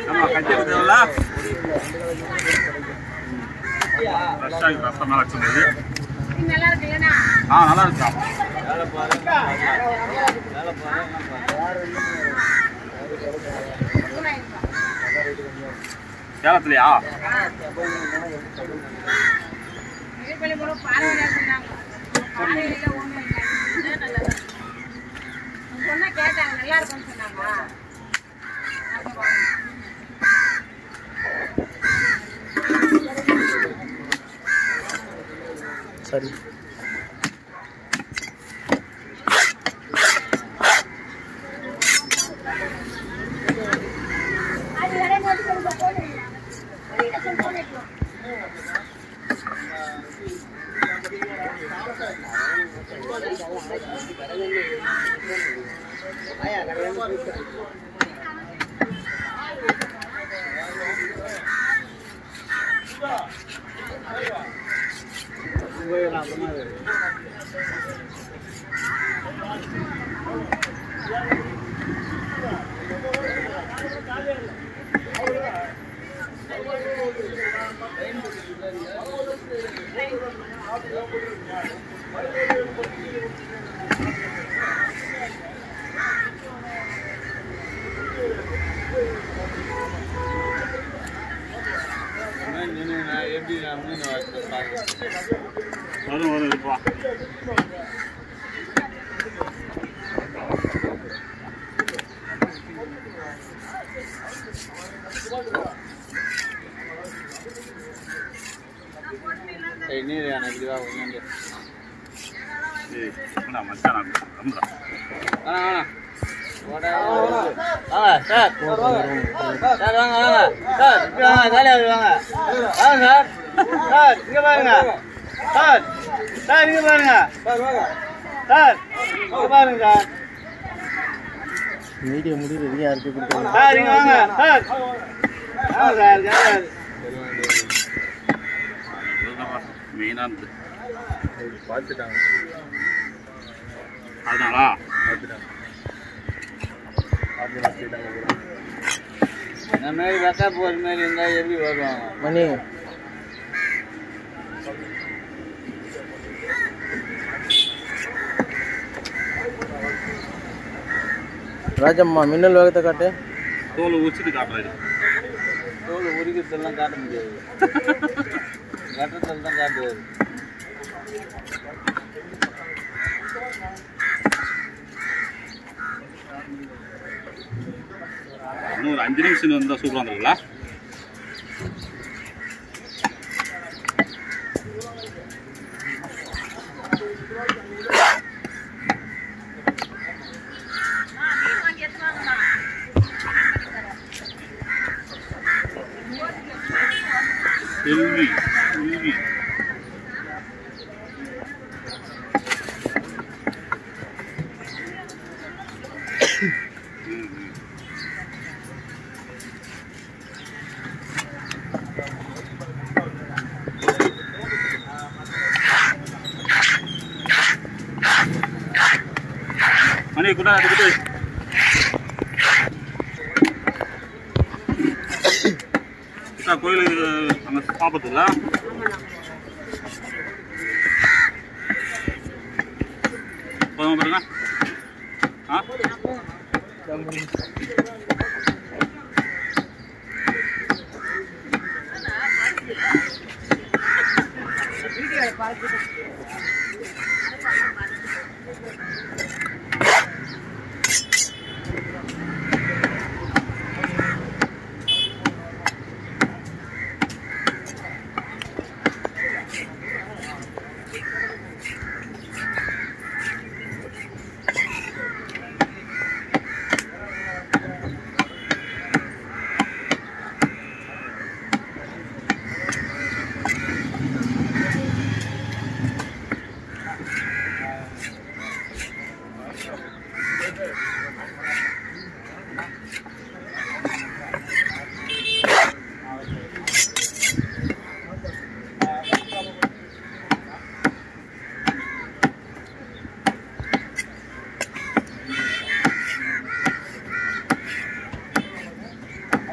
நம்ம கட்டிட்டு தேவையில்ல ஃப்ரெஷ்ஷாக ரசம் நல்லா வச்சுருந்தது நல்லா இருக்குல்லண்ணா ஆ நல்லா இருக்கா சேலத்துலையா மேற்பள்ளி கூட பாறை சொன்னாங்க பாறையில ஒண்ணும் இல்லை நல்லதா சொன்னா கேட்டாங்க நல்லா இருக்கும்னு சொன்னாங்க சரி வரும் வரும் இருப்பா நீர் எனக்கு இதுவாக கொஞ்சம் ஏய் என்னடா மச்சான் நான் ரம்தா வேணாம் வேணாம் வாங்க சார் சார் வாங்க வாங்க சார் இப்படி வாங்க காலியாக வாங்க வாங்க சார் சார் இங்கே பாருங்க சார் சார் இங்கே பாருங்க சார் இங்கே பாருங்க சார் மீடியா முடிவு யாருக்கு கொடுத்தாங்க சார் இங்கே வாங்க சார் வாங்க சார் ஜாலியாக மெயினானது பார்த்துட்டாங்க அதனாலா பார்த்துட்டாங்க பார்த்து வச்சுட்டாங்க இந்த மாதிரி வெக்கா போகிற மாதிரி இருந்தால் எப்படி வருவாங்க மணி ராஜம்மா மின்னல் வேகத்தை காட்டு தோல் உச்சிட்டு காட்டுறாரு தோல் உரிக்கிறதெல்லாம் காட்ட முடியாது வெட்டத்தில் தான் காட்டுவார் இன்னும் ஒரு அஞ்சு நிமிஷம் வந்தால் சூப்பராக இருந்திருக்குல்ல செல்வி செல்வி ம், ம். மணி கூட அதுக்கிட்டு கோயிலுக்கு அங்கே சாப்பிட்றதுல போதுமா பாருங்க ஆ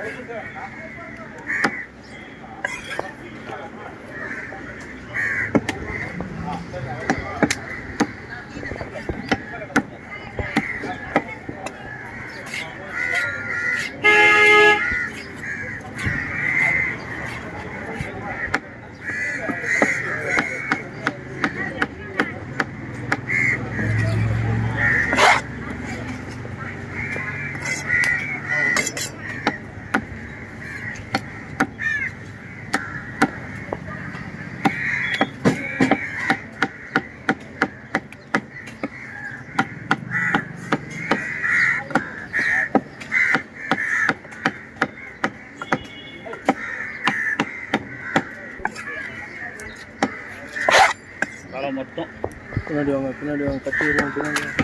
தலை மட்டும் பின்னாடி வாங்க பின்னாடி வாங்க கட்டி வருவாங்க பின்னாடி வாங்க